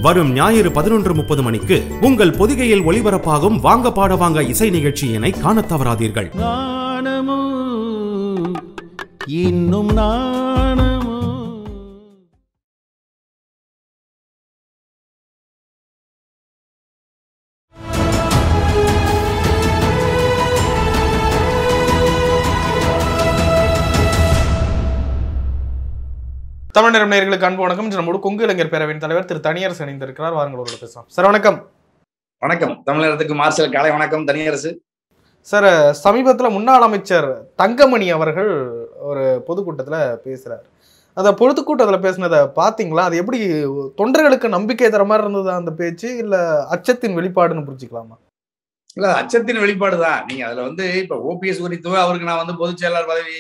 வரும் ஞாயிறு பதினொன்று முப்பது மணிக்கு உங்கள் பொதிகையில் ஒளிபரப்பாகும் வாங்க பாட வாங்க இசை நிகழ்ச்சியினை காணத் தவறாதீர்கள் நாணமோ இன்னும் நாணமோ தமிழர் நேயர்களுக்கு அன்பு வணக்கம் இன்று நம்மோடு கொங்கு இளைஞர் பேரவையின் தலைவர் திரு தனியரசு இணைந்திருக்கிறார் வாருங்களோட பேசலாம் சார் வணக்கம் வணக்கம் தமிழகத்துக்கு மார்ஷல் காலை வணக்கம் தனியரசு சார் சமீபத்துல முன்னாள் அமைச்சர் தங்கமணி அவர்கள் ஒரு பொதுக்கூட்டத்துல பேசுறாரு அந்த பொதுக்கூட்டத்துல பேசினதை பாத்தீங்களா அது எப்படி தொண்டர்களுக்கு நம்பிக்கை தர மாதிரி இருந்தது அந்த பேச்சு இல்ல அச்சத்தின் வெளிப்பாடுன்னு புரிஞ்சுக்கலாமா இல்ல அச்சத்தின் வெளிப்பாடு தான் நீங்க அதுல வந்து இப்ப ஓபிஎஸ் குறித்து அவருக்கு நான் வந்து பொதுச் செயலாளர் பதவி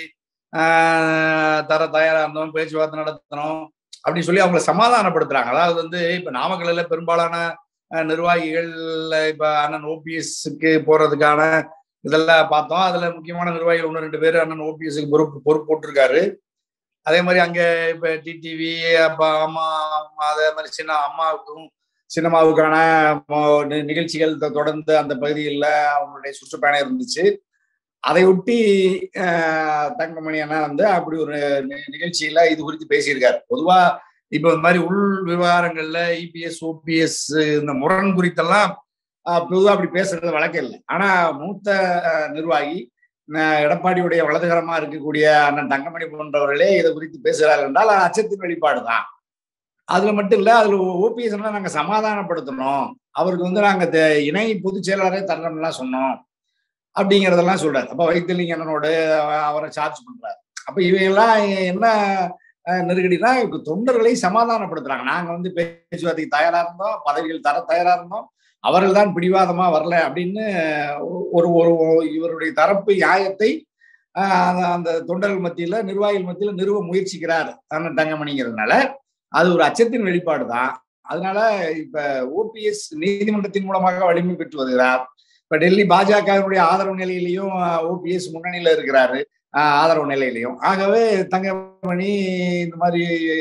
ஆஹ், தர தயாரா இருந்தோம் பேச்சுவார்த்தை நடத்தணும் அப்படின்னு சொல்லி அவங்கள சமாதானப்படுத்துறாங்க அதாவது வந்து இப்ப நாமக்கல்ல பெரும்பாலான ஆஹ், நிர்வாகிகள் இப்ப அண்ணன் ஓபிஎஸ்க்கு போறதுக்கான இதெல்லாம் பார்த்தோம் அதுல முக்கியமான நிர்வாகிகள் ஒன்று ரெண்டு பேர் அண்ணன் ஓபிஎஸ்க்கு பொறுப்பு பொறுப்பு போட்டிருக்காரு அதே மாதிரி அங்க இப்ப டிடிவி அப்ப அம்மா அதே மாதிரி சின்ன அம்மாவுக்கும் சினிமாவுக்கான மோ- நி- நிகழ்ச்சிகள் தொ- தொடர்ந்து அந்த பகுதிகளில் அவங்களுடைய சுற்றுப்பயணம் இருந்துச்சு அதை ஒட்டி ஆஹ், தங்கமணி அண்ணா வந்து அப்படி ஒரு நி- நிகழ்ச்சியில இது குறித்து பேசியிருக்காரு பொதுவா இப்ப இந்த மாதிரி உள் விவகாரங்கள்ல இபிஎஸ் ஓபிஎஸ் இந்த முரண் குறித்தெல்லாம் ஆஹ், பொதுவா அப்படி பேசுறது வழக்கம் இல்லை ஆனா மூத்த ஆஹ், நிர்வாகி ஆஹ், எடப்பாடியுடைய வலதுகரமா இருக்கக்கூடிய அண்ணன் தங்கமணி போன்றவர்களே இதை குறித்து பேசுகிறார்கள் என்றால் அது அச்சத்தின் வெளிப்பாடு தான் அதுல மட்டும் இல்ல அதுல ஓபிஎஸ் நாங்க சமாதானப்படுத்தணும் அவருக்கு வந்து நாங்க தே- இணை பொதுச் செயலாளரே தரணும்லாம் சொன்னோம் அப்படிங்கறதெல்லாம் சொல்றாரு அப்ப வைத்தியலிங்கனோட அவரை சார்ஜ் பண்றாரு அப்ப இவையெல்லாம் என்ன அஹ், நெருக்கடினா இப்ப தொண்டர்களை சமாதானப்படுத்துறாங்க நாங்க வந்து பேச்சுவார்த்தைக்கு தயாரா இருந்தோம் பதவிகள் தர தயாரா இருந்தோம் அவர்கள் தான் பிடிவாதமா வரல அப்படின்னு ஒரு ஒரு ஒரு- இவருடைய தரப்பு நியாயத்தை அஹ், அந்த- அந்த தொண்டர்கள் மத்தியில நிர்வாகிகள் மத்தியில நிறுவ முயற்சிக்கிறார் அண்ணன் தங்கமணிங்கிறதுனால அது ஒரு அச்சத்தின் வெளிப்பாடு தான் அதனால இப்ப ஓபிஎஸ் நீதிமன்றத்தின் மூலமாக வலிமை பெற்று வருகிறார் இப்ப டெல்லி பாஜகவினுடைய ஆதரவு நிலையிலையும் ஓபிஎஸ் முன்னணியில இருக்கிறாரு ஆஹ் ஆதரவு நிலையிலையும் ஆகவே தங்கமணி இந்த மாதிரி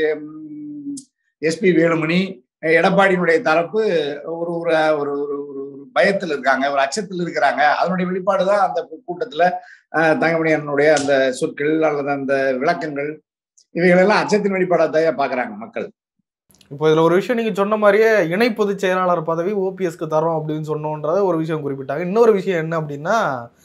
எஸ்பி வேலுமணி எடப்பாடியினுடைய தரப்பு ஒரு ஒரு ஒரு ஒரு ஒரு ஒரு பயத்தில் இருக்காங்க ஒரு அச்சத்தில் இருக்கிறாங்க அதனுடைய வெளிப்பாடு தான் அந்த கூட்டத்துல ஆஹ் தங்கமணி அண்ணனுடைய அந்த சொற்கள் அல்லது அந்த விளக்கங்கள் இவைகளெல்லாம் அச்சத்தின் வெளிப்பாடாக பாக்குறாங்க மக்கள் இப்போ இதுல ஒரு விஷயம் நீங்க சொன்ன மாதிரியே இணை பொதுச் செயலாளர் பதவி ஓபிஎஸ்க்கு தரோம் அப்படின்னு சொன்னோன்றத ஒரு விஷயம் குறிப்பிட்டாங்க இன்னொரு விஷயம் என்ன அப்படின்னா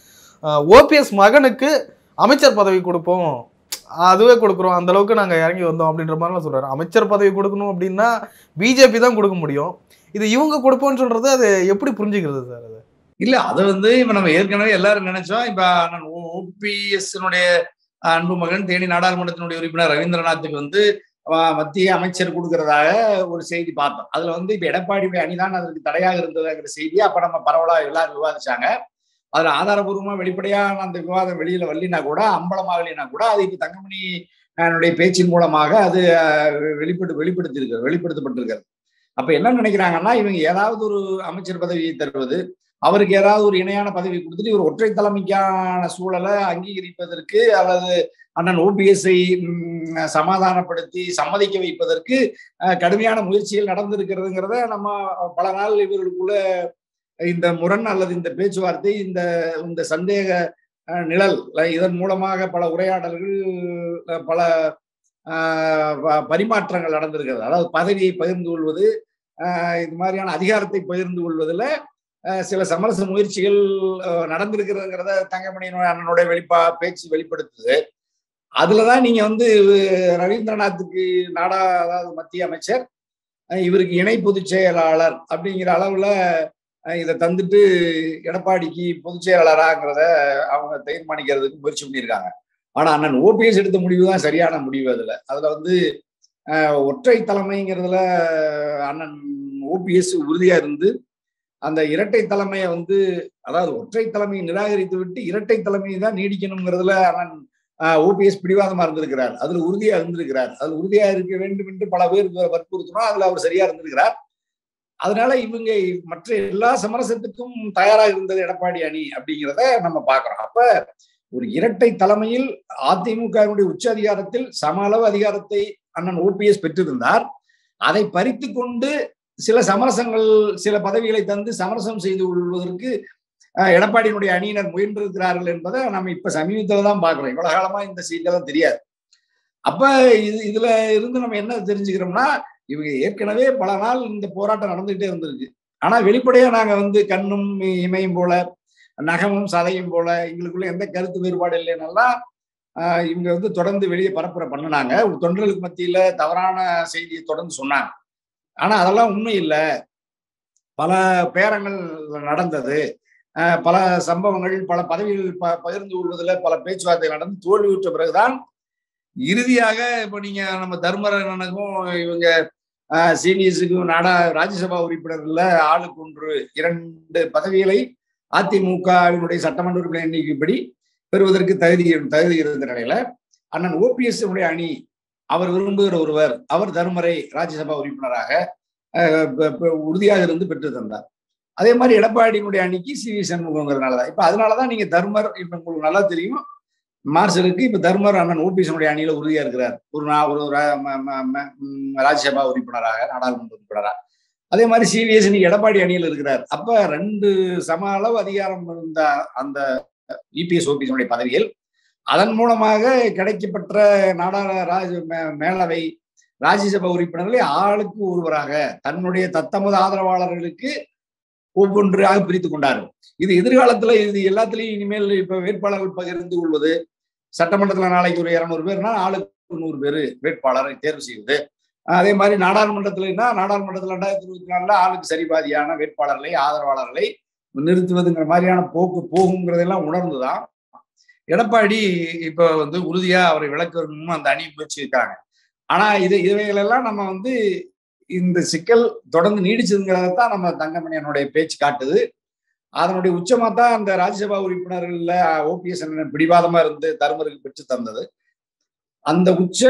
ஓபிஎஸ் மகனுக்கு அமைச்சர் பதவி கொடுப்போம் அதுவே கொடுக்குறோம் அந்த அளவுக்கு நாங்க இறங்கி வந்தோம் அப்படின்ற மாதிரிலாம் சொல்றாரு அமைச்சர் பதவி கொடுக்கணும் அப்படின்னா பிஜேபி தான் கொடுக்க முடியும் இது இவங்க கொடுப்போம்னு சொல்றது அது எப்படி புரிஞ்சுக்கிறது சார் அது இல்ல அது வந்து இப்ப நம்ம ஏற்கனவே எல்லாரும் நினைச்சோம் இப்ப ஓபிஎஸ் அன்பு மகன் தேனி நாடாளுமன்றத்தினுடைய உறுப்பினர் ரவீந்திரநாத்துக்கு வந்து அஹ், மத்திய அமைச்சர் கொடுக்கறதாக ஒரு செய்தி பார்த்தோம் அதுல வந்து இப்ப எடப்பாடியுடைய அணிதான் அதற்கு தடையாக இருந்ததுங்கிற செய்தியை அப்ப நம்ம பரவலா எல்லாரும் விவாதிச்சாங்க அதுல ஆதாரபூர்வமா வெளிப்படையான அந்த விவாதம் வெளியில வரலினா கூட அம்பலமாகலினா கூட அது இப்ப தங்கமணி அஹ், பேச்சின் மூலமாக அது அஹ், வெளிப்படு வெளிப்படுத்தியிருக்கு வெளிப்படுத்தப்பட்டிருக்கிறது அப்ப என்ன நினைக்கிறாங்கன்னா இவங்க ஏதாவது ஒரு அமைச்சர் பதவியை தருவது அவருக்கு ஏதாவது ஒரு இணையான பதவி கொடுத்துட்டு இவர் ஒற்றை தலைமைக்கான சூழலை அங்கீகரிப்பதற்கு அல்லது அண்ணன் ஓபிஎஸ்ஐ சமாதானப்படுத்தி சம்மதிக்க வைப்பதற்கு அஹ், கடுமையான முயற்சிகள் நடந்திருக்கிறதுங்கிறத நம்ம பல நாள் இவர்களுக்குள்ள இந்த முரண் அல்லது இந்த பேச்சுவார்த்தை இந்த இந்த சந்தேக அஹ், நிழல் அஹ், இதன் மூலமாக பல உரையாடல்கள் அஹ், பல அஹ், ப- பரிமாற்றங்கள் நடந்திருக்கிறது அதாவது பதவியை பகிர்ந்து கொள்வது அஹ், இது மாதிரியான அதிகாரத்தை பகிர்ந்து கொள்வதில் அஹ் சில சமரச முயற்சிகள் அஹ், நடந்திருக்கிறதுங்கிறத தங்கமணியினுடைய அண்ணனுடைய வெளிப்பா பேச்சு வெளிப்படுத்துது அதுலதான் நீங்க வந்து அஹ், ரவீந்திரநாத்துக்கு நாடா அதாவது மத்திய அமைச்சர் அஹ், இவருக்கு இணை பொதுச் செயலாளர் அப்படிங்கிற அளவுல அஹ், இதை தந்துட்டு எடப்பாடிக்கு பொதுச் செயலாளராங்கிறத அவங்க தீர்மானிக்கிறதுக்கு முயற்சி பண்ணியிருக்காங்க ஆனா அண்ணன் ஓபிஎஸ் எடுத்த முடிவு தான் சரியான முடிவு அதுல அதுல வந்து அஹ், ஒற்றை தலைமைங்கிறதுல அண்ணன் ஓபிஎஸ் உறுதியா இருந்து அந்த இரட்டை தலைமையை வந்து அதாவது ஒற்றை தலைமையை நிராகரித்து விட்டு இரட்டை தலைமையை தான் நீடிக்கணுங்கிறதுல அண்ணன் ஓபிஎஸ் பிடிவாதமா இருந்திருக்கிறார் அதுல உறுதியா இருந்திருக்கிறார் அதுல உறுதியா இருக்க வேண்டும் என்று பல பேர் வற்புறுத்தணும் அதுல அவர் சரியா இருந்திருக்கிறார் அதனால இவங்க மற்ற எல்லா சமரசத்துக்கும் தயாராக இருந்தது எடப்பாடி அணி அப்படிங்கிறத நம்ம பார்க்கிறோம் அப்ப ஒரு இரட்டை தலைமையில் அதிமுகவினுடைய உச்ச அதிகாரத்தில் சம அளவு அதிகாரத்தை அண்ணன் ஓபிஎஸ் பெற்றிருந்தார் அதை பறித்து கொண்டு சில சமரசங்கள் சில பதவிகளை தந்து சமரசம் செய்து கொள்வதற்கு அஹ், எடப்பாடியினுடைய அணியினர் முயன்றிருக்கிறார்கள் என்பதை நம்ம இப்ப சமீபத்துல தான் பாக்குறோம் இவ்வளவு காலமா இந்த செய்தியெல்லாம் தெரியாது அப்ப இது இதுல இருந்து நம்ம என்ன தெரிஞ்சுக்கிறோம்னா இவங்க ஏற்கனவே பல நாள் இந்த போராட்டம் நடந்துகிட்டே இருந்திருக்கு ஆனா வெளிப்படையா நாங்க வந்து கண்ணும் இமையும் போல நகமும் சதையும் போல எங்களுக்குள்ள எந்த கருத்து வேறுபாடு இல்லைன்னெல்லாம் ஆஹ் இவங்க வந்து தொடர்ந்து வெளியே பரப்புரை பண்ணினாங்க ஒரு தொண்டர்களுக்கு மத்தியில தவறான செய்தியை தொடர்ந்து சொன்னாங்க ஆனா அதெல்லாம் உண்மை இல்லை பல பேரங்கள் நடந்தது ஆஹ் பல சம்பவங்கள் பல பதவிகள் ப பகிர்ந்து கொள்வதில் பல பேச்சுவார்த்தை நடந்து தோல்வியுற்ற பிறகுதான் இறுதியாக இப்ப நீங்க நம்ம தர்மரனுக்கும் இவங்க சீனியர்ஸுக்கும் நாடா ராஜ்யசபா உறுப்பினர்ல ஆளுக்கு ஒன்று இரண்டு பதவிகளை அதிமுகவினுடைய சட்டமன்ற உறுப்பினர் எண்ணிக்கைப்படி பெறுவதற்கு தகுதி தகுதி இருந்த நிலையில அண்ணன் ஓபிஎஸ் உடைய அணி அவர் விரும்புகிற ஒருவர் அவர் தருமரை ராஜ்யசபா உறுப்பினராக அஹ், ப- ப- உறுதியாக இருந்து பெற்று தந்தார் அதே மாதிரி எடப்பாடியினுடைய அணிக்கு சி வி சண்முகங்கிறதுனாலதான் இப்ப அதனாலதான் நீங்க தர்மர் இப்ப உங்களுக்கு நல்லா தெரியும் மார்ஷலுக்கு இப்ப தர்மர் அண்ணன் ஓபிஎஸ்னுடைய அணியில உறுதியா இருக்கிறார் ஒரு நா- ஒரு ரா- ம- ம- ம- ம், ராஜ்யசபா உறுப்பினராக நாடாளுமன்ற உறுப்பினராக அதே மாதிரி சிவிஎஸ் இன்னைக்கு எடப்பாடி அணியில் இருக்கிறார் அப்ப ரெண்டு சம அளவு அதிகாரம் இருந்த அந்த இபிஎஸ் ஓபிஎஸ் பதவியில் அதன் மூலமாக கிடைக்கப்பெற்ற நாடா ராஜ மே- மேலவை ராஜ்யசபா உறுப்பினர்களை ஆளுக்கு ஒருவராக தன்னுடைய தத்தமது ஆதரவாளர்களுக்கு ஒவ்வொன்றாக பிரித்து கொண்டார்கள் இது எதிர்காலத்துல இது எல்லாத்துலயும் இனிமேல் இப்ப வேட்பாளர்கள் பகிர்ந்து கொள்வது சட்டமன்றத்துல நாளைக்கு ஒரு இருநூறு பேர்னா ஆளுக்கு நூறு பேர் வேட்பாளரை தேர்வு செய்வது அதே மாதிரி நாடாளுமன்றத்துலன்னா நாடாளுமன்றத்துல ரெண்டாயிரத்தி இருபத்தி நாலுல ஆளுக்கு சரிபாதியான வேட்பாளர்களை ஆதரவாளர்களை நிறுத்துவதுங்கிற மாதிரியான போக்கு போகுங்கிறதெல்லாம் உணர்ந்துதான் எடப்பாடி இப்ப வந்து உறுதியா அவரை விளக்கணும்னு அந்த அணி முயற்சி இருக்காங்க ஆனா இது இவைகளெல்லாம் நம்ம வந்து இந்த சிக்கல் தொடர்ந்து நீடிச்சதுங்கிறதான் நம்ம தங்கமணியனுடைய பேச்சு காட்டுது அதனுடைய உச்சமா தான் அந்த ராஜ்யசபா உறுப்பினர்கள்ல ஓபிஎஸ் பிடிவாதமா இருந்து தருமருக்கு பெற்று தந்தது அந்த உச்ச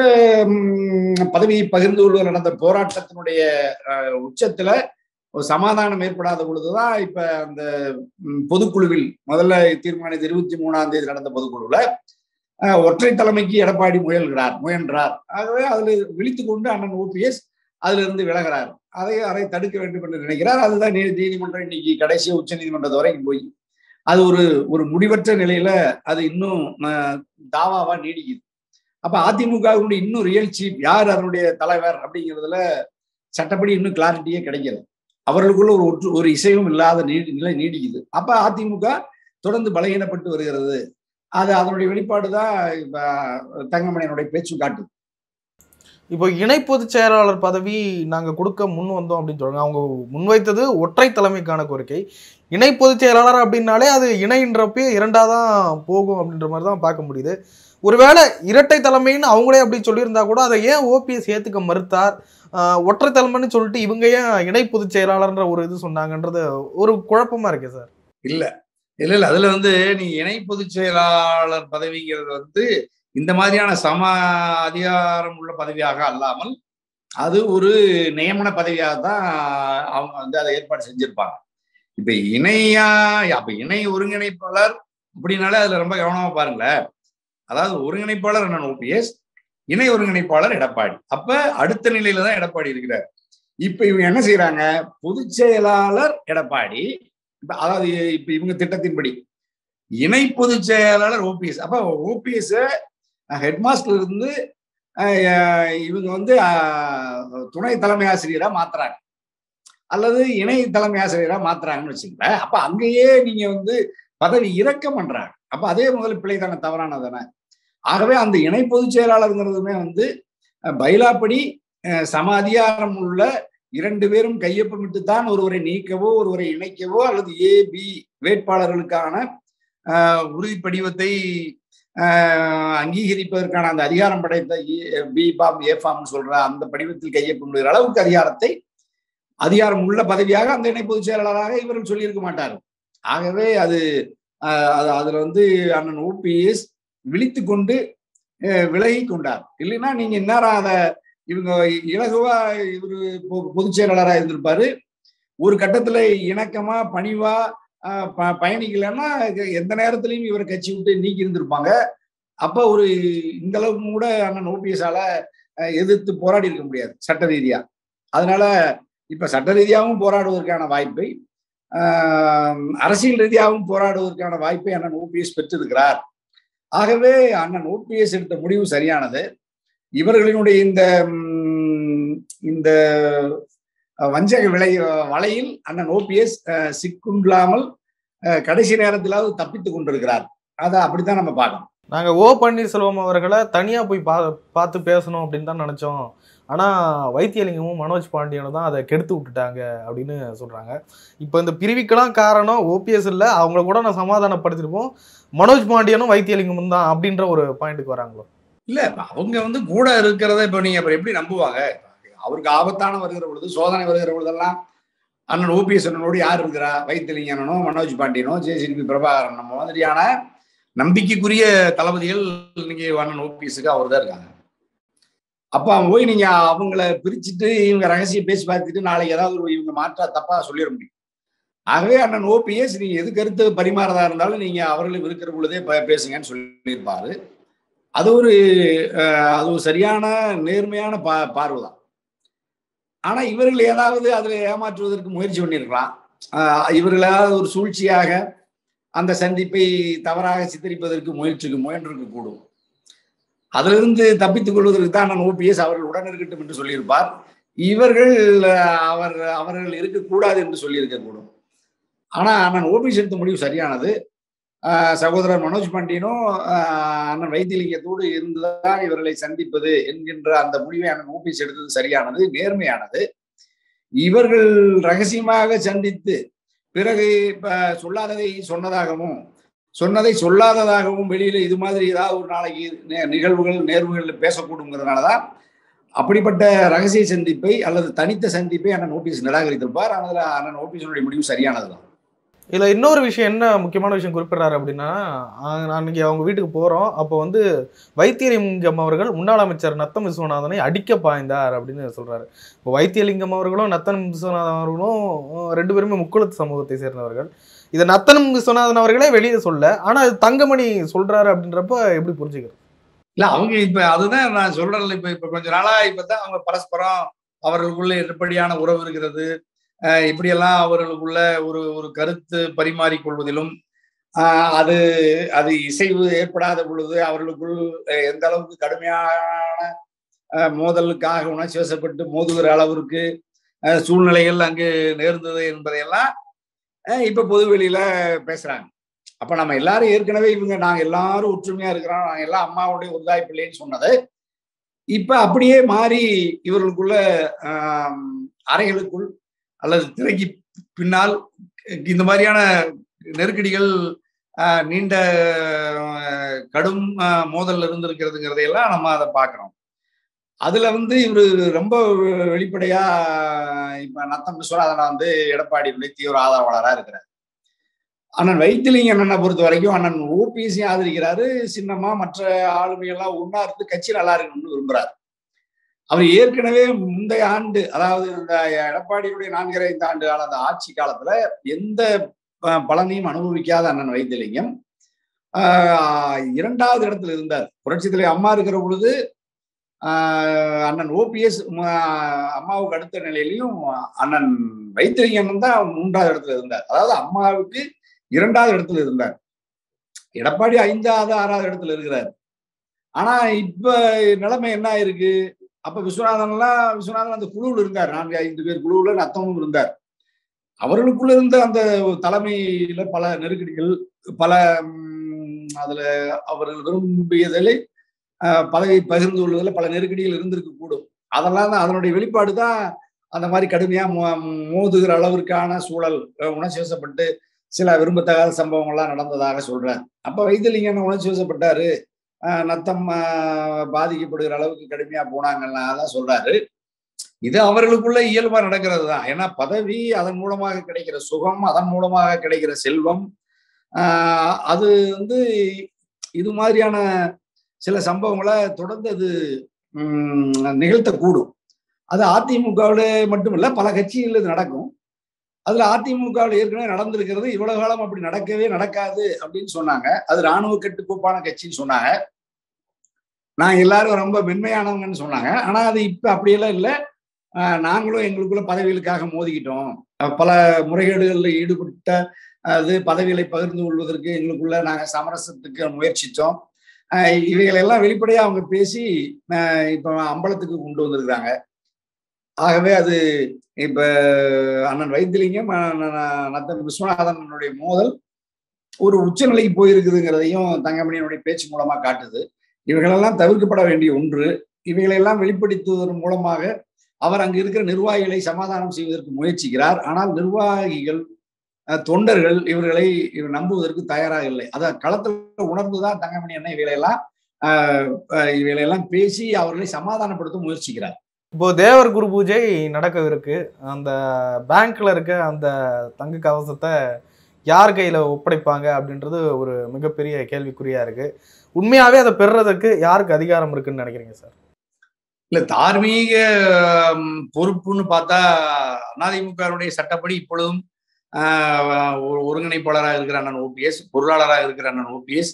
ம், பதவியை பகிர்ந்து கொள்வதில் நடந்த போராட்டத்தினுடைய அஹ், உச்சத்துல ஒரு சமாதானம் ஏற்படாத பொழுதுதான் இப்ப அந்த ம், பொதுக்குழுவில் முதல்ல தீர்மானித்த இருபத்தி மூணாம் தேதி நடந்த பொதுக்குழுவுல அஹ், ஒற்றை தலைமைக்கு எடப்பாடி முயல்கிறார் முயன்றார் ஆகவே அதுல விழித்து கொண்டு அண்ணன் ஓபிஎஸ் அதுல இருந்து விலகிறார் அதை அதை தடுக்க வேண்டும் என்று நினைக்கிறார் அதுதான் நீ- நீதிமன்றம் இன்னைக்கு கடைசி உச்ச நீதிமன்றத்து வரைக்கும் போய் அது ஒரு ஒரு முடிவற்ற நிலையில அது இன்னும் அஹ், தாவாவா நீடிக்குது அப்ப அதிமுகவினுடைய இன்னும் ரியல் சீப் யார் அதனுடைய தலைவர் அப்படிங்கிறதுல சட்டப்படி இன்னும் கிளாரிட்டியே கிடைக்கல அவர்களுக்குள்ள ஒரு ஒற்று ஒரு இசையும் இல்லாத நீ- நிலை நீடிக்குது அப்ப அதிமுக தொடர்ந்து பலகீனப்பட்டு வருகிறது அது அதனுடைய வெளிப்பாடு தான் இப்ப தங்கமணியனுடைய பேச்சு காட்டுது இப்போ இணை பொதுச் செயலாளர் பதவி நாங்க கொடுக்க முன் வந்தோம் அப்படின்னு சொல்றாங்க அவங்க முன்வைத்தது ஒற்றை தலைமைக்கான கோரிக்கை இணை பொதுச் செயலாளர் அப்படின்னாலே அது இணைன்றப்பே இரண்டா தான் போகும் அப்படின்ற மாதிரி தான் பார்க்க முடியுது ஒருவேளை இரட்டை தலைமைன்னு அவங்களே அப்படி சொல்லியிருந்தா கூட அதை ஏன் ஓபிஎஸ் ஏத்துக்க மறுத்தார் ஆஹ் ஒற்றை தலைமைன்னு சொல்லிட்டு இவங்க ஏன் இணை பொதுச் செயலாளர்ன்ற ஒரு இது சொன்னாங்கன்றது ஒரு குழப்பமா இருக்கு சார் இல்ல இல்ல இல்ல அதுல வந்து நீ இணை பொதுச் செயலாளர் பதவிங்கிறது வந்து இந்த மாதிரியான சம அதிகாரம் உள்ள பதவியாக அல்லாமல் அது ஒரு நியமன பதவியாக தான் அவங்க வந்து அதை ஏற்பாடு செஞ்சிருப்பாங்க இப்ப இணையா அப்ப இணை ஒருங்கிணைப்பாளர் அப்படின்னாலே அதுல ரொம்ப கவனமா பாருங்களேன் அதாவது ஒருங்கிணைப்பாளர் என்ன ஓபிஎஸ் இணை ஒருங்கிணைப்பாளர் எடப்பாடி அப்ப அடுத்த நிலையில தான் எடப்பாடி இருக்கிறார் இப்ப இவங்க என்ன செய்யறாங்க பொதுச் செயலாளர் எடப்பாடி இப்ப அதாவது இப்ப இவங்க திட்டத்தின்படி இணை பொதுச் செயலாளர் ஓபிஎஸ் அப்ப ஓபிஎஸ் ஹெட் மாஸ்டர் இருந்து அஹ், இவங்க வந்து அஹ், துணை தலைமை ஆசிரியரா மாத்துறாங்க அல்லது இணை தலைமை ஆசிரியரா மாத்துறாங்கன்னு வச்சுங்களேன் அப்ப அங்கேயே நீங்க வந்து பதவி இறக்கம் பண்றாங்க அப்ப அதே முதல் பிழை தானே தவறானதானே ஆகவே அந்த இணை பொதுச் செயலாளருங்கிறதுமே வந்து அஹ், பைலாப்படி அஹ், சம அதிகாரம் உள்ள இரண்டு பேரும் கையொப்பமிட்டு தான் ஒருவரை நீக்கவோ ஒருவரை இணைக்கவோ அல்லது ஏ பி வேட்பாளர்களுக்கான ஆஹ், உறுதி படிவத்தை ஆஹ், அங்கீகரிப்பதற்கான அந்த அதிகாரம் படைத்த A- B form A form சொல்ற அந்த படிவத்தில் கையொப்பமிடுகிற அளவுக்கு அதிகாரத்தை அதிகாரம் உள்ள பதவியாக அந்த இணை பொதுச் செயலாளராக இவர்கள் சொல்லியிருக்க மாட்டார்கள் ஆகவே அது ஆஹ், அது அதுல வந்து அண்ணன் ஓபிஎஸ் விழித்து கொண்டு ஆஹ், விலகி கொண்டார் இல்லைன்னா நீங்க இந்நேரம் அதை இவங்க இலகுவா இவரு பொ- பொதுச் செயலாளரா இருந்திருப்பாரு ஒரு கட்டத்துல இணக்கமா பணிவா ஆஹ், ப- பயணிக்கலைன்னா இது எந்த நேரத்திலையும் இவரை கட்சி விட்டு நீக்கி இருந்திருப்பாங்க அப்ப ஒரு இந்த அளவுக்கு கூட அண்ணன் ஓபிஎஸ்ஆல எதிர்த்து போராடி இருக்க முடியாது சட்ட ரீதியா அதனால இப்ப சட்ட ரீதியாகவும் போராடுவதற்கான வாய்ப்பை ஆஹ், அரசியல் ரீதியாகவும் போராடுவதற்கான வாய்ப்பை அண்ணன் ஓபிஎஸ் பெற்றிருக்கிறார் ஆகவே அண்ணன் ஓபிஎஸ் எடுத்த முடிவு சரியானது இவர்களினுடைய இந்த ம், இந்த அஹ், வஞ்சக விலை வலையில் அண்ணன் ஓபிஎஸ் சிக்குண்டாமல் அஹ், கடைசி நேரத்திலாவது தப்பித்துக் கொண்டிருக்கிறார் அதை அப்படித்தான் நம்ம பார்க்கணும் நாங்க ஓ பன்னீர்செல்வம் அவர்களை தனியா போய் பா பார்த்து பேசணும் அப்படின்னு தான் நினைச்சோம் ஆனா வைத்தியலிங்கமும் மனோஜ் பாண்டியனும் தான் அதை கெடுத்து விட்டுட்டாங்க அப்படின்னு சொல்றாங்க இப்போ இந்த பிரிவுக்கெல்லாம் காரணம் ஓபிஎஸ் இல்ல அவங்கள கூட நான் சமாதானப்படுத்திருப்போம் மனோஜ் பாண்டியனும் வைத்தியலிங்கமும் தான் அப்படின்ற ஒரு பாயிண்ட்டுக்கு வராங்களோ இல்ல இப்ப அவங்க வந்து கூட இருக்கிறத இப்ப நீங்க அப்புறம் எப்படி நம்புவாங்க அவருக்கு ஆபத்தான வருகிற பொழுது சோதனை வருகிற பொழுதெல்லாம் அண்ணன் ஓபிஎஸ் அண்ணனோடு யார் இருக்கிறா வைத்திலிங்க அண்ணனோ மனோஜ் பாண்டியனோ ஜேசிபி பிரபாகரன் நம்ம மாதிரியான நம்பிக்கைக்குரிய தளபதிகள் இன்னைக்கு அண்ணன் ஓபிஎஸ்க்கு அவர் தான் இருக்காங்க அப்ப அவன் போய் நீங்க அவங்கள பிரிச்சுட்டு இவங்க ரகசியம் பேசி பார்த்துட்டு நாளைக்கு ஏதாவது ஒரு இவங்க மாற்றா தப்பா சொல்லிட முடியும் ஆகவே அண்ணன் ஓபிஎஸ் நீங்க எது கருத்து பரிமாறதா இருந்தாலும் நீங்க அவர்களும் இருக்கிற பொழுதே ப- பேசுங்கன்னு சொல்லியிருப்பாரு அது ஒரு அஹ், அது ஒரு சரியான நேர்மையான பா பார்வை தான் ஆனா இவர்கள் ஏதாவது அதுல ஏமாற்றுவதற்கு முயற்சி பண்ணியிருக்கலாம் ஆஹ், இவர்களாவது ஒரு சூழ்ச்சியாக அந்த சந்திப்பை தவறாக சித்தரிப்பதற்கு முயற்சிக்கு முயன்றிருக்க கூடும் அதிலிருந்து தப்பித்துக் கொள்வதற்கு தான் நான் ஓபிஎஸ் அவர்கள் உடன் இருக்கட்டும் என்று சொல்லியிருப்பார் இவர்கள் அஹ், அவர் அவர்கள் இருக்கக்கூடாது என்று சொல்லியிருக்க கூடும் ஆனா அண்ணன் ஓபிஎஸ் எடுத்த முடிவு சரியானது ஆஹ் சகோதரர் மனோஜ் பாண்டியனும் ஆஹ் அண்ணன் வைத்தியலிங்கத்தோடு இருந்துதான் இவர்களை சந்திப்பது என்கின்ற அந்த முடிவை அண்ணன் ஓபிஎஸ் எடுத்தது சரியானது நேர்மையானது இவர்கள் ரகசியமாக சந்தித்து பிறகு இப்ப சொல்லாததை சொன்னதாகவும் சொன்னதை சொல்லாததாகவும் வெளியில இது மாதிரி ஏதாவது ஒரு நாளைக்கு நே- நிகழ்வுகள் நேர்வுகள் பேசக்கூடுங்கிறதுனாலதான் அப்படிப்பட்ட ரகசிய சந்திப்பை அல்லது தனித்த சந்திப்பை அண்ணன் ஓபிஎஸ் நிராகரித்திருப்பார் ஆனால் அண்ணன் ஓபிஎஸ்னுடைய முடிவு சரியானதுதான் இதுல இன்னொரு விஷயம் என்ன முக்கியமான விஷயம் குறிப்பிடுறாரு அப்படின்னா ஆஹ் அன்னைக்கு அவங்க வீட்டுக்கு போறோம் அப்போ வந்து வைத்தியலிங்கம் அவர்கள் முன்னாள் அமைச்சர் நத்தம் விஸ்வநாதனை அடிக்க பாய்ந்தார் அப்படின்னு சொல்றாரு இப்போ வைத்தியலிங்கம் அவர்களும் நத்தன் விஸ்வநாதன் அவர்களும் அஹ் ரெண்டு பேருமே முக்குளத்து சமூகத்தை சேர்ந்தவர்கள் இதை நத்தனம் விஸ்வநாதன் அவர்களே வெளியே சொல்ல ஆனா இது தங்கமணி சொல்றாரு அப்படின்றப்ப எப்படி புரிஞ்சுக்கிறது இல்ல அவங்க இப்ப அதுதான் நான் சொல்றேன்ல இப்ப இப்ப கொஞ்ச நாளா இப்பதான் அவங்க பரஸ்பரம் அவர்களுக்குள்ள எப்படியான உறவு இருக்கிறது அஹ் இப்படியெல்லாம் அவர்களுக்குள்ள ஒரு ஒரு கருத்து பரிமாறிக்கொள்வதிலும் ஆஹ் அது அது இசைவு ஏற்படாத பொழுது அவர்களுக்குள் அஹ் எந்த அளவுக்கு கடுமையான அஹ் மோதலுக்காக உணர்ச்சி வசப்பட்டு மோதுகிற அளவிற்கு அஹ் சூழ்நிலைகள் அங்கு நேர்ந்தது என்பதையெல்லாம் அஹ் இப்ப பொதுவெளியில பேசுறாங்க அப்ப நம்ம எல்லாரும் ஏற்கனவே இவங்க நாங்க எல்லாரும் ஒற்றுமையா இருக்கிறோம் நாங்க எல்லாம் அம்மாவுடைய உருதாய் பிள்ளைன்னு சொன்னது இப்ப அப்படியே மாறி இவர்களுக்குள்ள ஆம், அறைகளுக்குள் அல்லது திரைக்கு பின்னால் இந்த மாதிரியான நெருக்கடிகள் ஆஹ், நீண்ட ஆஹ், கடும் ஆஹ், மோதல் இருந்திருக்கிறதுங்கிறதையெல்லாம் நம்ம அதை பார்க்கிறோம் அதுல வந்து இவரு ரொம்ப வெளிப்படையா இப்ப நத்தம் விஸ்வநாதன் வந்து எடப்பாடியுடைய தீவிர ஆதரவாளரா இருக்கிறார் அண்ணன் வைத்திலிங்க அண்ணனை பொறுத்த வரைக்கும் அண்ணன் ஓபிஎஸ்சி ஆதரிக்கிறாரு சின்னமா மற்ற ஆளுமையெல்லாம் ஒன்னா இருந்து கட்சி நல்லா இருக்கணும்னு விரும்புறாரு அவர் ஏற்கனவே முந்தைய ஆண்டு அதாவது இந்த எடப்பாடியுடைய நான்கரை ஐந்து ஆண்டு கால அந்த ஆட்சி காலத்துல எந்த ப- பலனையும் அனுபவிக்காத அண்ணன் வைத்திலிங்கம் ஆஹ் இரண்டாவது இடத்துல இருந்தார் புரட்சி தலைவர் அம்மா இருக்கிற பொழுது ஆஹ் அண்ணன் ஓபிஎஸ் அம்மாவுக்கு அடுத்த நிலையிலையும் அண்ணன் வைத்திலிங்கம் தான் மூன்றாவது இடத்துல இருந்தார் அதாவது அம்மாவுக்கு இரண்டாவது இடத்துல இருந்தார் எடப்பாடி ஐந்தாவது ஆறாவது இடத்துல இருக்கிறார் ஆனா இப்ப நிலைமை என்ன இருக்கு அப்ப விஸ்வநாதன்லாம் விஸ்வநாதன் அந்த குழுவில் இருந்தார் நான்கு ஐந்து பேர் குழுவுல நத்தமும் இருந்தார் அவர்களுக்குள்ள இருந்த அந்த தலைமையில பல நெருக்கடிகள் பல ம், அதுல அவர்கள் விரும்பியதில் அஹ், பதவி பகிர்ந்து கொள்வதில் பல நெருக்கடிகள் இருந்திருக்க கூடும் அதெல்லாம் தான் அதனுடைய வெளிப்பாடு தான் அந்த மாதிரி கடுமையா மோ- மோதுகிற அளவிற்கான சூழல் அஹ், உணர்ச்சி வசப்பட்டு சில விரும்பத்தகாத சம்பவங்கள்லாம் நடந்ததாக சொல்றார் அப்ப வைத்திலிங்கம் உணர்ச்சி வசப்பட்டாரு ஆஹ் நத்தம் ஆஹ் பாதிக்கப்படுகிற அளவுக்கு கடுமையா போனாங்கன்னா தான் சொல்றாரு இது அவர்களுக்குள்ள இயல்பா நடக்கிறது தான் ஏன்னா பதவி அதன் மூலமாக கிடைக்கிற சுகம் அதன் மூலமாக கிடைக்கிற செல்வம் ஆஹ் அது வந்து இது மாதிரியான சில சம்பவங்களை தொடர்ந்து அது உம் நிகழ்த்தக்கூடும் அது அதிமுகவில் மட்டுமல்ல பல கட்சிகள் இது நடக்கும் அதுல அதிமுகவில் ஏற்கனவே நடந்திருக்கிறது இவ்வளவு காலம் அப்படி நடக்கவே நடக்காது அப்படின்னு சொன்னாங்க அது ராணுவ கட்டுக்கோப்பான கட்சின்னு சொன்னாங்க நான் எல்லாரும் ரொம்ப மென்மையானவங்கன்னு சொன்னாங்க ஆனா அது இப்ப அப்படியெல்லாம் இல்லை ஆஹ் நாங்களும் எங்களுக்குள்ள பதவிகளுக்காக மோதிக்கிட்டோம் அஹ் பல முறைகேடுகளில் ஈடுபட்ட அது பதவிகளை பகிர்ந்து கொள்வதற்கு எங்களுக்குள்ள நாங்க சமரசத்துக்கு முயற்சித்தோம் ஆஹ் இவைகளை எல்லாம் வெளிப்படையா அவங்க பேசி ஆஹ் இப்ப அம்பலத்துக்கு கொண்டு வந்திருக்கிறாங்க ஆகவே அது இப்ப அண்ணன் வைத்திலிங்கம் அண்ணன் நத்தன் விஸ்வநாதனுடைய மோதல் ஒரு உச்சநிலைக்கு போயிருக்குதுங்கிறதையும் தங்கமணியனுடைய பேச்சு மூலமா காட்டுது இவைகளெல்லாம் தவிர்க்கப்பட வேண்டிய ஒன்று இவைகளெல்லாம் வெளிப்படுத்துவதன் மூலமாக அவர் அங்கு இருக்கிற நிர்வாகிகளை சமாதானம் செய்வதற்கு முயற்சிக்கிறார் ஆனால் நிர்வாகிகள் அஹ், தொண்டர்கள் இவர்களை இவர் நம்புவதற்கு தயாராக இல்லை அதை களத்துல உணர்ந்துதான் தங்கமணி அண்ணன் இவைகளெல்லாம் ஆஹ், அஹ், இவைகளெல்லாம் பேசி அவர்களை சமாதானப்படுத்த முயற்சிக்கிறார் இப்போ தேவர் குரு பூஜை நடக்கவிருக்கு அந்த பேங்க்ல இருக்க அந்த தங்க கவசத்தை யார் கையில ஒப்படைப்பாங்க அப்படின்றது ஒரு மிகப்பெரிய கேள்விக்குறியா இருக்கு உண்மையாவே அதை பெறுறதுக்கு யாருக்கு அதிகாரம் இருக்குன்னு நினைக்கிறீங்க சார் இல்ல தார்மீக ஹம், பொறுப்புன்னு பார்த்தா அதிமுகவுடைய சட்டப்படி இப்பொழுதும் ஆஹ், ஒரு ஒருங்கிணைப்பாளராக இருக்கிற அண்ணன் ஓபிஎஸ் பொருளாளராக இருக்கிற அண்ணன் ஓபிஎஸ்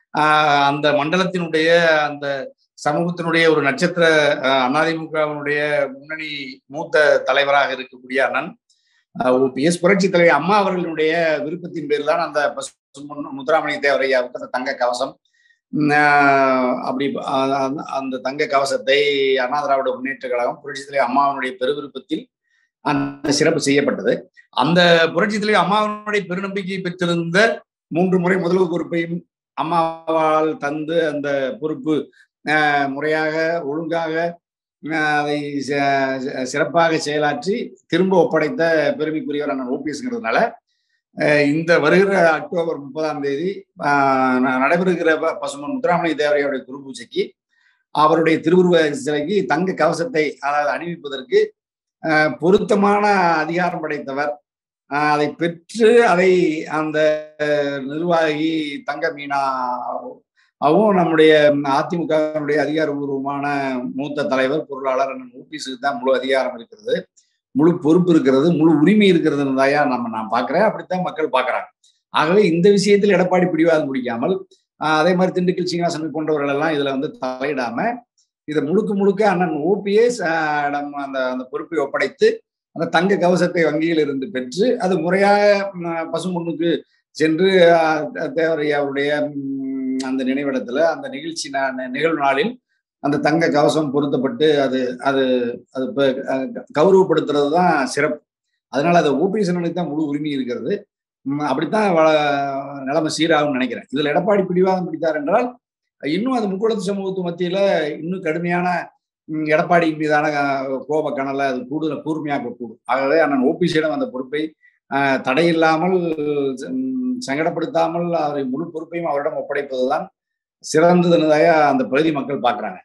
அந்த மண்டலத்தினுடைய அந்த சமூகத்தினுடைய ஒரு நட்சத்திர அதிமுகவினுடைய முன்னணி மூத்த தலைவராக இருக்கக்கூடிய அண்ணன் ஓபிஎஸ் புரட்சி தலைவர் அம்மா அவர்களுடைய விருப்பத்தின் பேரில் தான் அந்த பசு- முத்துராமலிங்க தேவரையாவுக்கு அந்த தங்க கவசம் உம், ஆஹ், அப்படி அ- அந்த- அந்த தங்க கவசத்தை அண்ணா திராவிட முன்னேற்ற கழகம் புரட்சி தலைவர் அம்மாவினுடைய பெருவிருப்பத்தில் அந்த சிறப்பு செய்யப்பட்டது அந்த புரட்சி தலைவர் அம்மாவினுடைய பெருநம்பிக்கை பெற்றிருந்த மூன்று முறை முதல்வர் பொறுப்பையும் அம்மாவால் தந்து அந்த பொறுப்பு ஆஹ், முறையாக ஒழுங்காக ஆஹ், அதை ச- ச- சிறப்பாக செயலாற்றி திரும்ப ஒப்படைத்த பெருமைக்குரியவர் அண்ணன் ஓபிஎஸ்ங்கிறதுனால அஹ் இந்த வருகிற அக்டோபர் முப்பதாம் தேதி ஆஹ் ந- நடைபெறுகிற ப- பசுமன் முத்துராமலிங்க தேவரையுடைய குரு பூஜைக்கு அவருடைய திருவுருவ சிலைக்கு தங்க கவசத்தை அதாவது அணிவிப்பதற்கு ஆஹ் பொருத்தமான அதிகாரம் படைத்தவர் ஆஹ் அதை பெற்று அதை அந்த அஹ், நிர்வாகி தங்க மீனா அவும் நம்முடைய அதிமுகவினுடைய அதிகாரபூர்வமான மூத்த தலைவர் பொருளாளர் அண்ணன் ஓபிஎஸ்க்கு தான் முழு அதிகாரம் இருக்கிறது முழு பொறுப்பு இருக்கிறது முழு உரிமை இருக்கிறதுன்னு தாயா நம்ம நான் பார்க்கிறேன் அப்படித்தான் மக்கள் பார்க்கறாங்க ஆகவே இந்த விஷயத்தில் எடப்பாடி பிடிவாதம் முடிக்காமல் ஆஹ் அதே மாதிரி திண்டுக்கல் சீனிவாசன் போன்றவர்கள் எல்லாம் இதுல வந்து தலையிடாம இதை முழுக்க முழுக்க அண்ணன் ஓபிஎஸ் அந்த அந்த பொறுப்பை ஒப்படைத்து அந்த தங்க கவசத்தை வங்கியில் இருந்து பெற்று அது முறையாக ம், பசும்பொன்னுக்கு சென்று ஆஹ் தேவரையாவுடைய ம், அந்த நினைவிடத்துல அந்த நிகழ்ச்சி நா- நிகழ்வு நாளில் அந்த தங்க கவசம் பொருத்தப்பட்டு அது அது அது இப்ப, அஹ், கௌரவப்படுத்துறது தான் சிறப்பு அதனால அது ஓபிஎஸ்னுக்கு தான் முழு உரிமை இருக்கிறது உம், அப்படித்தான் வ- நிலைமை சீராகும்னு நினைக்கிறேன் இதுல எடப்பாடி பிடிவாதம் பிடித்தார் என்றால் இன்னும் அது முக்குளத்து சமூகத்து மத்தியில இன்னும் கடுமையான உம், எடப்பாடியின் மீதான அஹ், கோப கனலை அது கூடுதல் கூர்மையாக்க கூடும் ஆகவே அண்ணன் ஓபிஎஸ்ஸிடம் அந்த பொறுப்பை அஹ், தடையில்லாமல் உம், சங்கடப்படுத்தாமல் அவரை முழு பொறுப்பையும் அவரிடம் ஒப்படைப்பதுதான் சிறந்ததுன்னதாக அந்த பகுதி மக்கள் பார்க்கறாங்க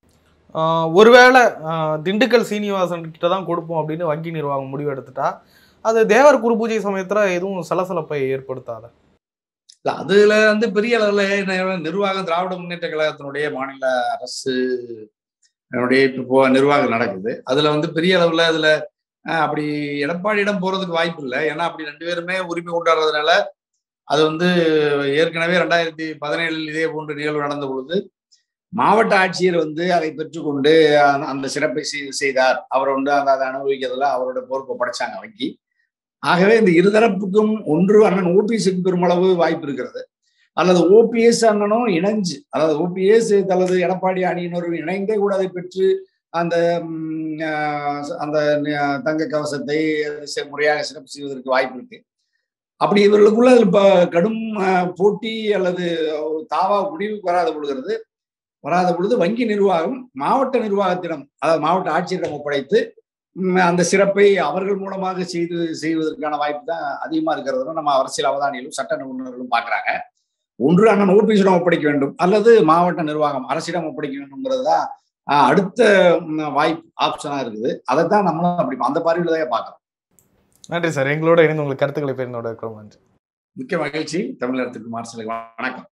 ஆஹ் ஒருவேளை ஆஹ் திண்டுக்கல் சீனிவாசன் கிட்ட தான் கொடுப்போம் அப்படின்னு வங்கி நிர்வாகம் முடிவு எடுத்துட்டா அது தேவர் குரு பூஜை சமயத்துல எதுவும் சலசலப்பை ஏற்படுத்தாத இல்ல அதுல வந்து பெரிய அளவுல என்ன நிர்வாகம் திராவிட முன்னேற்ற கழகத்தினுடைய மாநில அரசு என்னுடைய இப்போ நிர்வாகம் நடக்குது அதுல வந்து பெரிய அளவுல அதுல அஹ், அப்படி எடப்பாடியிடம் போறதுக்கு வாய்ப்பு இல்லை ஏன்னா அப்படி ரெண்டு பேருமே உரிமை கொண்டாடுறதுனால அது வந்து ஏற்கனவே ரெண்டாயிரத்தி பதினேழில் இதே போன்ற நிகழ்வு நடந்த பொழுது மாவட்ட ஆட்சியர் வந்து அதை பெற்றுக்கொண்டு அந்த- அந்த சிறப்பை செய்- செய்தார் அவர் வந்து அந்த அதை அனுபவிக்கிறதுல அவரோட பொறுப்பை படைச்சாங்க வங்கி ஆகவே இந்த இருதரப்புக்கும் ஒன்று அண்ணன் ஓபிஎஸ்க்கு பெருமளவு வாய்ப்பு இருக்கிறது அல்லது ஓபிஎஸ் அண்ணனும் இணைஞ்சு அதாவது ஓபிஎஸ் தனது எடப்பாடி அணியினரும் இணைந்தே கூட அதை பெற்று அந்த ம், ஆஹ், அந்த ந- தங்க கவசத்தை செ- முறையாக சிறப்பு செய்வதற்கு வாய்ப்பு இருக்கு அப்படி இவர்களுக்குள்ள அதுல இப்ப கடும் ஆஹ், போட்டி அல்லது ஒரு தாவா முடிவுக்கு வராத பொழுது வராத பொழுது வங்கி நிர்வாகம் மாவட்ட நிர்வாகத்திடம் அதாவது மாவட்ட ஆட்சியரிடம் ஒப்படைத்து ம், அந்த சிறப்பை அவர்கள் மூலமாக செய்து செய்வதற்கான வாய்ப்பு தான் அதிகமா இருக்கிறதுன்னு நம்ம அரசியல் அவதானிகளும் சட்ட நிபுணர்களும் பார்க்கறாங்க ஒன்று அண்ணன் ஓபிஎஸிடம் ஒப்படைக்க வேண்டும் அல்லது மாவட்ட நிர்வாகம் அரசிடம் ஒப்படைக்க வேண்டும்ங்கிறது தான் ஆஹ், அடுத்த ம், வாய்ப்பு ஆப்ஷனா இருக்குது அதைத்தான் நம்மளும் அப்படி அந்த பார்வையில தான் பார்க்கறோம் நன்றி சார் எங்களோட இணைந்து உங்களுக்கு கருத்துக்களை பகிர்ந்தோட இருக்கிறோம் நன்றி மிக்க மகிழ்ச்சி தமிழகத்துக்கு மார்சலுக்கு வணக்கம்